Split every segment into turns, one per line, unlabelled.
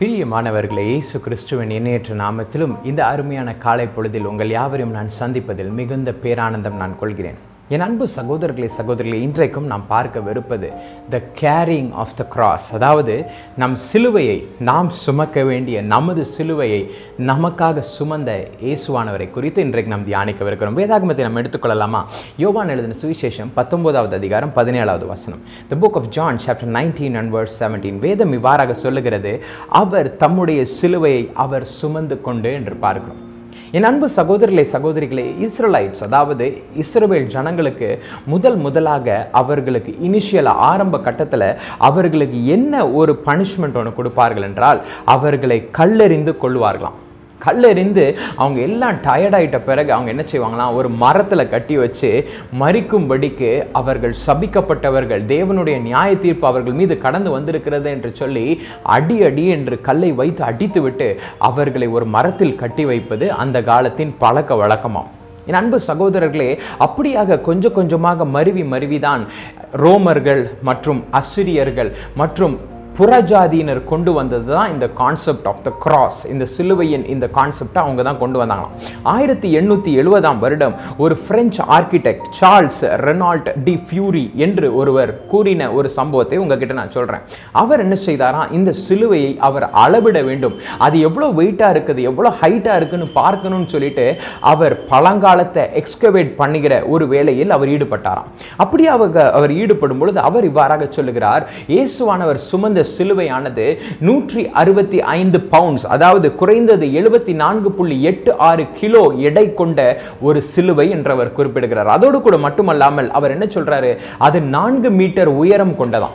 பிரியமானவர்களே இயேசு கிறிஸ்துவின் எண்ணேற்ற நாமத்திலும் இந்த அருமையான காலை பொழுதில் உங்கள் யாவரையும் நான் சந்திப்பதில் மிகுந்த பேரானந்தம் நான் கொள்கிறேன் என் அன்பு சகோதரர்களே சகோதரிகளே இன்றைக்கும் நாம் பார்க்கவிருப்பது the carrying of the cross அதாவது நம் சிலுவையை நாம் சுமக்க வேண்டிய நமது சிலுவையை நமக்காக சுமந்த இயேசுவானவரை குறித்து இன்றைக்கு நாம் தியானிக்கவிருக்கிறோம் வேதாகமத்தை நம்ம எடுத்துக்கொள்ளலாமா யோவான் எழுதின சுவிசேஷம் பத்தொன்பதாவது அதிகாரம் பதினேழாவது வசனம் the book of John chapter nineteen and verse seventeen வேதம் இவ்வாறாக சொல்லுகிறது அவர் தம்முடைய சிலுவையை அவர் சுமந்து கொண்டு என்று பார்க்கிறோம் என் அன்பு சகோதரர்களே சகோதரிகளே இஸ்ரலைட்ஸ் அதாவது இஸ்ரவேல் ஜனங்களுக்கு முதல் முதலாக அவர்களுக்கு இனிஷியல் ஆரம்ப கட்டத்தில் அவர்களுக்கு என்ன ஒரு பனிஷ்மெண்ட் ஒன்று கொடுப்பார்கள் என்றால் அவர்களை கல்லெறிந்து கொள்வார்களாம் கல்லெறிந்து அவங்க எல்லாம் டயர்டாயிட்ட பிறகு அவங்க என்ன செய்வாங்களாம் ஒரு மரத்தில் கட்டி வச்சு மறிக்கும்படிக்கு அவர்கள் சபிக்கப்பட்டவர்கள் தேவனுடைய நியாய தீர்ப்பு அவர்கள் மீது கடந்து வந்திருக்கிறது என்று சொல்லி அடி அடி என்று கல்லை வைத்து அடித்து விட்டு அவர்களை ஒரு மரத்தில் கட்டி வைப்பது அந்த காலத்தின் பழக்க வழக்கமாம் என் அன்பு சகோதரர்களே அப்படியாக கொஞ்சம் கொஞ்சமாக மருவி மருவிதான் ரோமர்கள் மற்றும் அசிரியர்கள் மற்றும் புறஜாதியினர் கொண்டு வந்தது தான் இந்த கான்செப்ட் ஆஃப் த கிராஸ் இந்த சிலுவையின் இந்த கான்செப்டை அவங்க தான் கொண்டு வந்தாங்களாம் ஆயிரத்தி எண்ணூற்றி எழுபதாம் வருடம் ஒரு French architect Charles Rohault de Fleury என்று ஒருவர் கூறின ஒரு சம்பவத்தை உங்ககிட்ட நான் சொல்கிறேன் அவர் என்ன செய்தாராம் இந்த சிலுவையை அவர் அளவிட வேண்டும் அது எவ்வளோ வெயிட்டாக இருக்குது எவ்வளோ ஹைட்டாக இருக்குன்னு பார்க்கணும்னு சொல்லிட்டு அவர் பழங்காலத்தை எக்ஸ்கவேட் பண்ணுகிற ஒரு வேலையில் அவர் ஈடுபட்டாராம் அப்படி அவர் அவர் ஈடுபடும் பொழுது அவர் இவ்வாறாக சொல்லுகிறார் இயேசுவானவர் சுமந்த சிலுவையானது நூற்றி அறுபத்தி ஐந்து பவுண்ட்ஸ் அதாவது குறைந்தது எழுபத்தி நான்கு புள்ளி எட்டு ஆறு கிலோ எடை கொண்ட ஒரு சிலுவை என்று அவர் குறிப்பிடுகிறார் அதோடு கூட மட்டுமல்லாமல் அவர் என்ன சொல்றாரு அது நான்கு மீட்டர் உயரம் கொண்டதாம்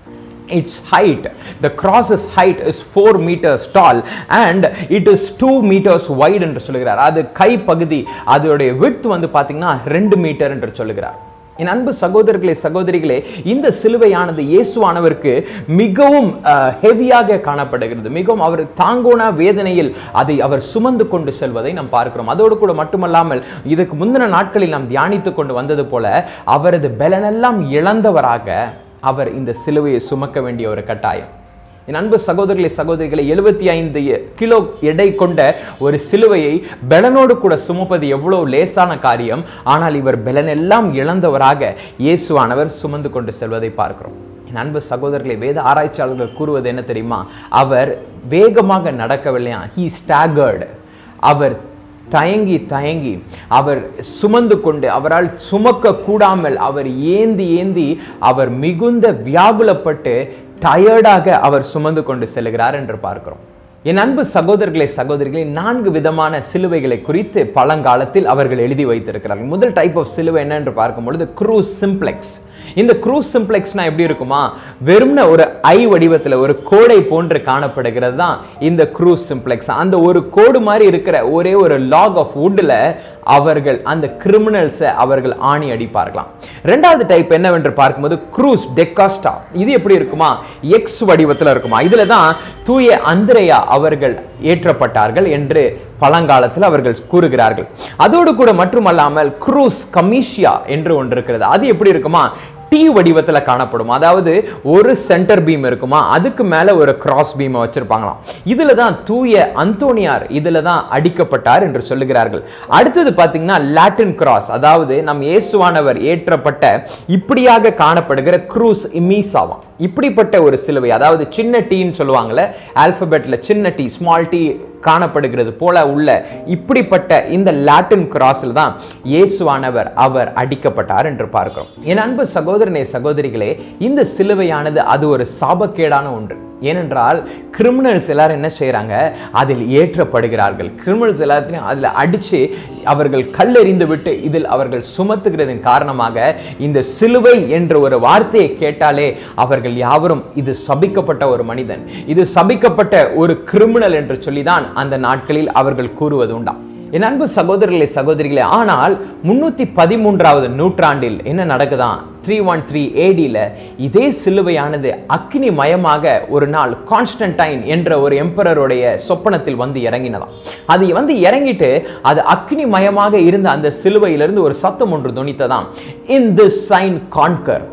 its height the cross's height is 4 meters tall and it is 2 meters wide என்று சொல்லுகிறார் அது கை பகுதி அதோடைய width வந்து பாத்தீங்கன்னா ரெண்டு மீட்டர் என்று சொல்லுகிறார் என் அன்பு சகோதரர்களே சகோதரிகளே இந்த சிலுவையானது இயேசுவானவருக்கு மிகவும் ஹெவியாக காணப்படுகிறது மிகவும் அவர் தாங்கோனா வேதனையில் அதை அவர் சுமந்து கொண்டு செல்வதை நாம் பார்க்கிறோம் அதோடு கூட மட்டுமல்லாமல் இதுக்கு முந்தின நாட்களில் நாம் தியானித்து கொண்டு வந்தது போல அவரது பலனெல்லாம் இழந்தவராக அவர் இந்த சிலுவையை சுமக்க வேண்டிய ஒரு கட்டாயம் என் அன்பு சகோதரர்களே சகோதரிகளை எழுபத்தி ஐந்து கிலோ எடை கொண்ட ஒரு சிலுவையை பெலனோடு கூட சுமப்பது எவ்வளவு லேசான காரியம் ஆனால் இவர் பெலனெல்லாம் இழந்தவராக இயேசுவானவர் சுமந்து கொண்டு செல்வதை பார்க்கிறோம் என் அன்பு சகோதரர்களை வேத ஆராய்ச்சியாளர்கள் கூறுவது என்ன தெரியுமா அவர் வேகமாக நடக்கவில்லையா ஹீ ஸ்டாகர்டு அவர் தயங்கி தயங்கி அவர் சுமந்து கொண்டு அவரால் சுமக்க கூடாமல் அவர் ஏந்தி ஏந்தி அவர் மிகுந்த வியாகுலப்பட்டு டயர்டாக அவர் சுமந்து கொண்டு செல்கிறார் என்று பார்க்கிறோம் என் அன்பு சகோதரர்களே சகோதரிகளை நான்கு விதமான சிலுவைகளை குறித்து பழங்காலத்தில் அவர்கள் எழுதி வைத்திருக்கிறார்கள் முதல் டைப் ஆஃப் சிலுவை என்ன என்று பார்க்கும் பொழுது க்ரூஸ் சிம்ப்ளெக்ஸ் இந்த க்ரூஸ் சிம்ப்ளெக்ஸ்னா எப்படி இருக்குமா வெறும்ன ஒரு ஐ வடிவத்தில் ஒரு கோடை போன்று காணப்படுகிறது தான் இந்த க்ரூஸ் சிம்ப்ளெக்ஸ் அந்த ஒரு கோடு மாதிரி இருக்கிற ஒரே ஒரு லாக் ஆஃப் வுட்டில் அவர்கள் அந்த கிரிமினல்ஸை அவர்கள் ஆணி அடிப்பார்களாம் ரெண்டாவது டைப் என்னவென்று பார்க்கும்போது க்ரூஸ் டெக்காஸ்டா இது எப்படி இருக்குமா எக்ஸ் வடிவத்தில் இருக்குமா இதுல தான் தூய அந்திரையா அவர்கள் ஏற்றப்பட்டார்கள் என்று பழங்காலத்தில் அவர்கள் கூறுகிறார்கள் அதோடு கூட மட்டுமல்லாமல் க்ரூஸ் கமிஷியா என்று ஒன்று இருக்கிறது அது எப்படி இருக்குமா டி வடிவத்தில் காணப்படும் அதாவது ஒரு சென்டர் பீம் இருக்குமா அதுக்கு மேலே ஒரு கிராஸ் பீமை வச்சிருப்பாங்களாம் இதில் தான் தூய அந்தோனியார் இதில் தான் அடிக்கப்பட்டார் என்று சொல்லுகிறார்கள் அடுத்தது பார்த்தீங்கன்னா லாட்டின் கிராஸ் அதாவது நம் இயேசுவானவர் ஏற்றப்பட்ட இப்படியாக காணப்படுகிற க்ரூஸ் இமீசாவாம் இப்படிப்பட்ட ஒரு சிலுவை அதாவது சின்ன டீன்னு சொல்லுவாங்கல்ல ஆல்பபெட்ல சின்ன டி ஸ்மால் டி காணப்படுகிறது போல உள்ள இப்படிப்பட்ட இந்த லாட்டின் கிராஸில் தான் இயேசுவானவர் அவர் அடிக்கப்பட்டார் என்று பார்க்கிறோம் என் அன்பு சகோதரனே சகோதரிகளே இந்த சிலுவையானது அது ஒரு சாபக்கேடான ஒன்று ஏனென்றால் கிரிமினல்ஸ் எல்லாரும் என்ன செய்கிறாங்க அதில் ஏற்றப்படுகிறார்கள் கிரிமினல்ஸ் எல்லாத்தையும் அதில் அடித்து அவர்கள் கல்லெறிந்து விட்டு இதில் அவர்கள் சுமத்துகிறதன் காரணமாக இந்த சிலுவை என்ற ஒரு வார்த்தையை கேட்டாலே அவர்கள் யாவரும் இது சபிக்கப்பட்ட ஒரு மனிதன் இது சபிக்கப்பட்ட ஒரு கிரிமினல் என்று சொல்லிதான் அந்த நாட்களில் அவர்கள் கூறுவது உண்டாம் என் அன்பு சகோதரர்களே சகோதரிகளே ஆனால் முன்னூத்தி பதிமூன்றாவது நூற்றாண்டில் என்ன நடக்குதான் த்ரீ ஒன் த்ரீ ஏடியில் இதே சிலுவையானது அக்னி மயமாக ஒரு நாள் கான்ஸ்டன்டைன் என்ற ஒரு எம்பரருடைய சொப்பனத்தில் வந்து இறங்கினதாம் அது வந்து இறங்கிட்டு அது அக்னி மயமாக இருந்த அந்த சிலுவையிலிருந்து ஒரு சத்தம் ஒன்று துணித்ததாம் இன் திஸ் சைன் கான்கர்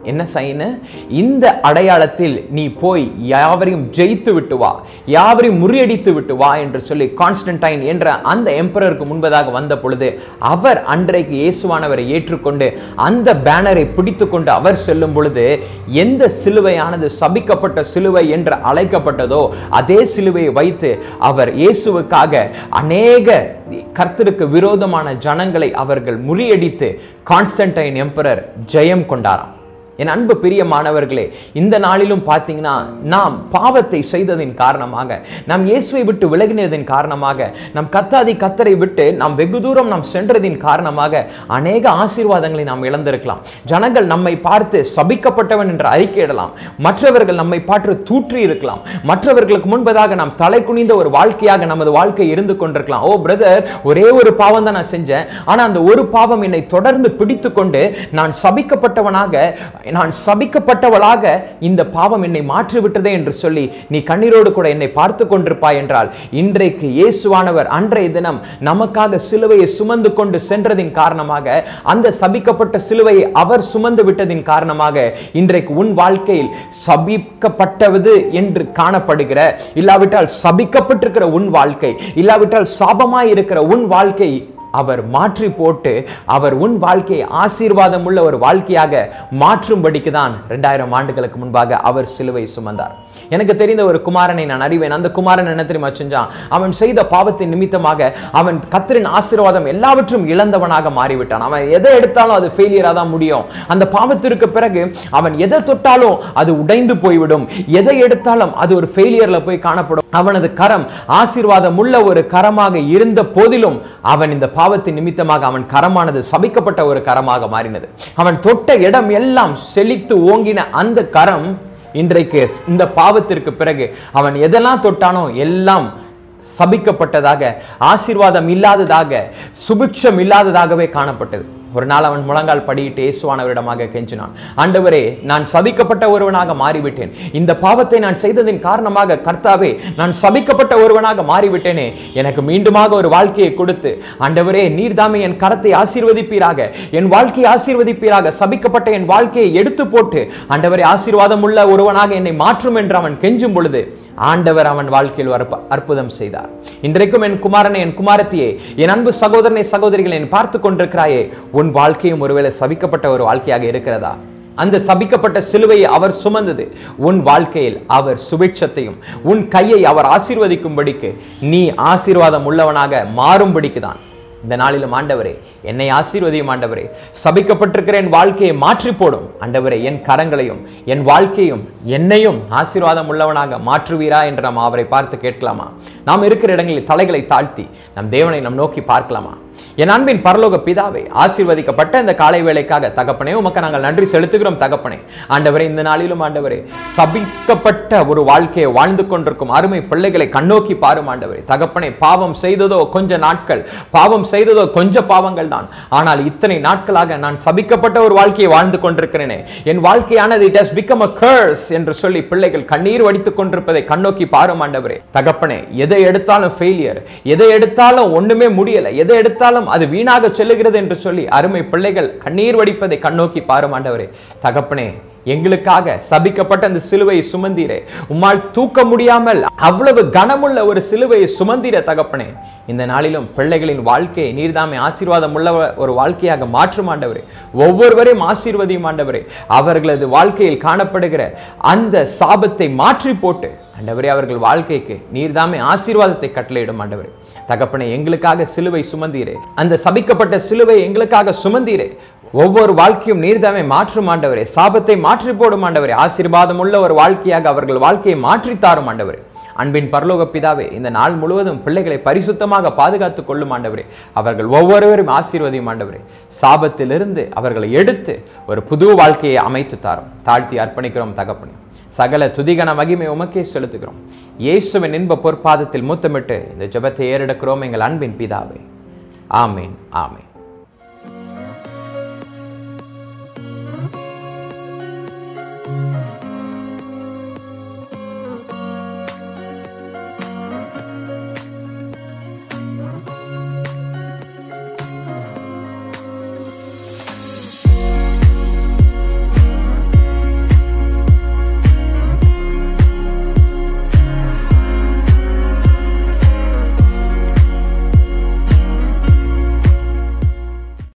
என்ன சைனு இந்த அடையாளத்தில் நீ போய் யாவரையும் ஜெயித்து விட்டு வா யாவரையும் முறியடித்து விட்டு வா என்று சொல்லி கான்ஸ்டன்டைன் என்ற அந்த எம்பரருக்கு முன்பதாக வந்த பொழுது அவர் அன்றைக்கு இயேசுவானவரை ஏற்றுக்கொண்டு அந்த பேனரை பிடித்து கொண்டு அவர் செல்லும் பொழுது எந்த சிலுவையானது சபிக்கப்பட்ட சிலுவை என்று அழைக்கப்பட்டதோ அதே சிலுவையை வைத்து அவர் இயேசுவுக்காக அநேக கர்த்தருக்கு விரோதமான ஜனங்களை அவர்கள் முறியடித்து கான்ஸ்டன்டைன் எம்பரர் ஜெயம் கொண்டாராம் என் அன்பு பிரியமானவர்களே இந்த நாளிலும் பார்த்தீங்கன்னா நாம் பாவத்தை செய்ததின் காரணமாக நாம் இயேசுவை விட்டு விலகினதின் காரணமாக நம் கத்தாதி கத்தரை விட்டு நாம் வெகு தூரம் நாம் சென்றதின் காரணமாக அநேக ஆசீர்வாதங்களை நாம் இழந்திருக்கலாம் ஜனங்கள் நம்மை பார்த்து சபிக்கப்பட்டவன் என்று அறிக்கையிடலாம் மற்றவர்கள் நம்மை பார்த்து தூற்றி இருக்கலாம் மற்றவர்களுக்கு முன்பதாக நாம் தலை குனிந்த ஒரு வாழ்க்கையாக நமது வாழ்க்கை இருந்து கொண்டிருக்கலாம் ஓ பிரதர் ஒரே ஒரு பாவம் தான் நான் செஞ்சேன் ஆனா அந்த ஒரு பாவம் என்னை தொடர்ந்து பிடித்து கொண்டு நான் சபிக்கப்பட்டவனாக நான் சபிக்கப்பட்டவளாக இந்த பாவம் என்னை மாற்றி விட்டதே என்று சொல்லி நீ கண்ணீரோடு கூட என்னை பார்த்து கொண்டிருப்பாய் என்றால் இன்றைக்கு இயேசுவானவர் அன்றைய தினம் நமக்காக சிலுவையை சுமந்து கொண்டு சென்றதின் காரணமாக அந்த சபிக்கப்பட்ட சிலுவையை அவர் சுமந்து விட்டதின் காரணமாக இன்றைக்கு உன் வாழ்க்கையில் சபிக்கப்பட்டது என்று காணப்படுகிற இல்லாவிட்டால் சபிக்கப்பட்டிருக்கிற உன் வாழ்க்கை இல்லாவிட்டால் சாபமாய் இருக்கிற உன் வாழ்க்கை அவர் மாற்றி போட்டு அவர் உன் வாழ்க்கையை ஆசீர்வாதம் உள்ள ஒரு வாழ்க்கையாக மாற்றும்படிக்கு தான் ரெண்டாயிரம் ஆண்டுகளுக்கு முன்பாக அவர் சிலுவை சுமந்தார் எனக்கு தெரிந்த ஒரு குமாரனை நான் அறிவேன் அந்த குமாரன் என்ன தெரியுமா செஞ்சான் அவன் செய்த பாவத்தின் நிமித்தமாக அவன் கத்தரின் ஆசீர்வாதம் எல்லாவற்றும் இழந்தவனாக மாறிவிட்டான் அவன் எதை எடுத்தாலும் அது ஃபெயிலியரா தான் முடியும் அந்த பாவத்திற்கு பிறகு அவன் எதை தொட்டாலும் அது உடைந்து போய்விடும் எதை எடுத்தாலும் அது ஒரு ஃபெயிலியர்ல போய் காணப்படும் அவனது கரம் ஆசீர்வாதம் உள்ள ஒரு கரமாக இருந்த போதிலும் அவன் இந்த பாவத்தின் நிமித்தமாக அவன் கரமானது சபிக்கப்பட்ட ஒரு கரமாக மாறினது அவன் தொட்ட இடம் எல்லாம் செழித்து ஓங்கின அந்த கரம் இன்றைக்கு இந்த பாவத்திற்கு பிறகு அவன் எதெல்லாம் தொட்டானோ எல்லாம் சபிக்கப்பட்டதாக ஆசீர்வாதம் இல்லாததாக சுபிட்சம் இல்லாததாகவே காணப்பட்டது ஒரு நாள் அவன் முழங்கால் படியிட்டு இயேசுவானவரிடமாக கெஞ்சினான் ஆண்டவரே நான் சபிக்கப்பட்ட ஒருவனாக மாறிவிட்டேன் இந்த பாவத்தை நான் செய்ததின் காரணமாக கர்த்தாவே நான் சபிக்கப்பட்ட ஒருவனாக மாறிவிட்டேனே எனக்கு மீண்டுமாக ஒரு வாழ்க்கையை கொடுத்து ஆண்டவரே நீர்தாமே என் கரத்தை ஆசீர்வதிப்பீராக என் வாழ்க்கையை ஆசீர்வதிப்பீராக சபிக்கப்பட்ட என் வாழ்க்கையை எடுத்து போட்டு ஆண்டவரே ஆசீர்வாதம் உள்ள ஒருவனாக என்னை மாற்றும் என்று அவன் கெஞ்சும் பொழுது ஆண்டவர் அவன் வாழ்க்கையில் ஒரு அற்ப- அற்புதம் செய்தார் இன்றைக்கும் என் குமாரனை என் குமாரத்தியே என் அன்பு சகோதரனை சகோதரிகளை என் பார்த்து கொண்டிருக்கிறாயே உன் வாழ்க்கையும் ஒருவேளை சபிக்கப்பட்ட ஒரு வாழ்க்கையாக இருக்கிறதா அந்த சபிக்கப்பட்ட சிலுவையை அவர் சுமந்தது உன் வாழ்க்கையில் அவர் சுபிட்சத்தையும் உன் கையை அவர் ஆசீர்வதிக்கும்படிக்கு நீ ஆசீர்வாதம் உள்ளவனாக மாறும்படிக்கு தான் இந்த நாளிலும் ஆண்டவரே என்னை ஆசீர்வதியும் ஆண்டவரே சபிக்கப்பட்டிருக்கிற என் வாழ்க்கையை மாற்றி போடும் ஆண்டவரே என் கரங்களையும் என் வாழ்க்கையும் என்னையும் ஆசீர்வாதம் உள்ளவனாக மாற்றுவீரா என்று நாம் அவரை பார்த்து கேட்கலாமா நாம் இருக்கிற இடங்களில் தலைகளை தாழ்த்தி நம் தேவனை நாம் நோக்கி பார்க்கலாமா என் அன்பின் பரலோக பிதாவே ஆசீர்வதிக்கப்பட்ட இந்த காலை வேளைக்காக தகப்பனே உமக்கு நாங்கள் நன்றி செலுத்துகிறோம் தகப்பனே ஆண்டவரே இந்த நாளிலும் ஆண்டவரே சபிக்கப்பட்ட ஒரு வாழ்க்கையை வாழ்ந்து கொண்டிருக்கும் அருமை பிள்ளைகளை கண்ணோக்கி பாரும் ஆண்டவரே தகப்பனே பாவம் செய்ததோ கொஞ்ச நாட்கள் பாவம் செய்ததோ கொஞ்ச பாவங்கள் தான் ஆனால் இத்தனை நாட்களாக நான் சபிக்கப்பட்ட ஒரு வாழ்க்கையை வாழ்ந்து கொண்டிருக்கிறேனே என் வாழ்க்கையானது it has become a curse என்று சொல்லி பிள்ளைகள் கண்ணீர் வடித்துக் கொண்டிருப்பதை கண்ணோக்கி பாரும் ஆண்டவரே தகப்பனே எதை எடுத்தாலும் ஃபெயிலியர் எதை எடுத்தாலும் ஒண்ணுமே முடியல எதை எடுத்தாலும் அது வீணாக செல்லுகிறது என்று சொல்லி அருமை பிள்ளைகள் கண்ணீர் வடிப்பதை கண்ணோக்கி பாரும் ஆண்டவரே தகப்பனே எங்களுக்காக சபிக்கப்பட்ட அந்த சிலுவையை சுமந்தீரே உம்மால் தூக்க முடியாமல் அவ்வளவு கனமுள்ள ஒரு சிலுவையை சுமந்தீர தகப்பனே இந்த நாளிலும் பிள்ளைகளின் வாழ்க்கையை நீர்தாமே ஆசீர்வாதம் உள்ள ஒரு வாழ்க்கையாக மாற்றும் ஆண்டவரே ஒவ்வொருவரையும் ஆசீர்வதியும் ஆண்டவரே அவர்களது வாழ்க்கையில் காணப்படுகிற அந்த சாபத்தை மாற்றி போட்டு ஆண்டவரே அவர்கள் வாழ்க்கைக்கு நீர்தாமே ஆசீர்வாதத்தை கட்டளையிடும் ஆண்டவரே தகப்பனே எங்களுக்காக சிலுவை சுமந்தீரே அந்த சபிக்கப்பட்ட சிலுவை எங்களுக்காக சுமந்தீரே ஒவ்வொரு வாழ்க்கையும் நீர்தாமே மாற்றும் ஆண்டவரே சாபத்தை மாற்றி போடும் ஆண்டவரே ஆசீர்வாதம் உள்ள ஒரு வாழ்க்கையாக அவர்கள் வாழ்க்கையை மாற்றி தாரும் ஆண்டவரே அன்பின் பரலோக பிதாவே இந்த நாள் முழுவதும் பிள்ளைகளை பரிசுத்தமாக பாதுகாத்துக் கொள்ளும் ஆண்டவரே அவர்கள் ஒவ்வொருவரும் ஆசீர்வதியும் ஆண்டவரே சாபத்திலிருந்து அவர்களை எடுத்து ஒரு புது வாழ்க்கையை அமைத்து தாரும் தாழ்த்தி அர்ப்பணிக்கிறோம் தகப்பனே சகல துதிகன மகிமை உமக்கே செலுத்துகிறோம் இயேசுவின் இன்ப பொற்பாதத்தில் முத்தமிட்டு இந்த ஜெபத்தை ஏறெடுக்கிறோம் எங்கள் அன்பின் பிதாவே ஆமீன் ஆமீன்